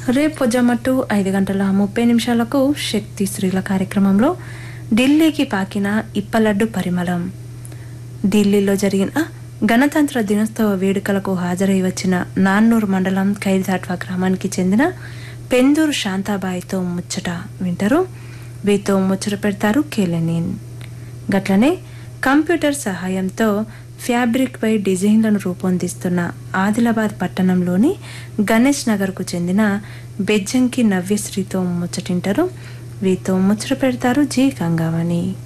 రేపు పొజమట్టు ఐదు గంటల ముప్పై నిమిషాలకు శక్తి స్త్రీల కార్యక్రమంలో ఢిల్లీకి పాకిన ఇప్పలడ్డు పరిమళం ఢిల్లీలో జరిగిన గణతంత్ర దినోత్సవ వేడుకలకు హాజరై వచ్చిన నాన్నూరు మండలం ఖైర్దాట్వా గ్రామానికి చెందిన పెందూరు శాంతాబాయితో ముచ్చట వింటారు వీతో ముచ్చట పెడతారు కేలెనిన్ గట్లనే కంప్యూటర్ సహాయంతో ఫ్యాబ్రిక్ పై డిజైన్లను రూపొందిస్తున్న ఆదిలాబాద్ పట్టణంలోని గణేష్ నగర్కు చెందిన బెజ్జంకి నవ్యశ్రీతో ముచ్చటింటారు వీతో ముచ్చట పెడతారు జీ గంగావని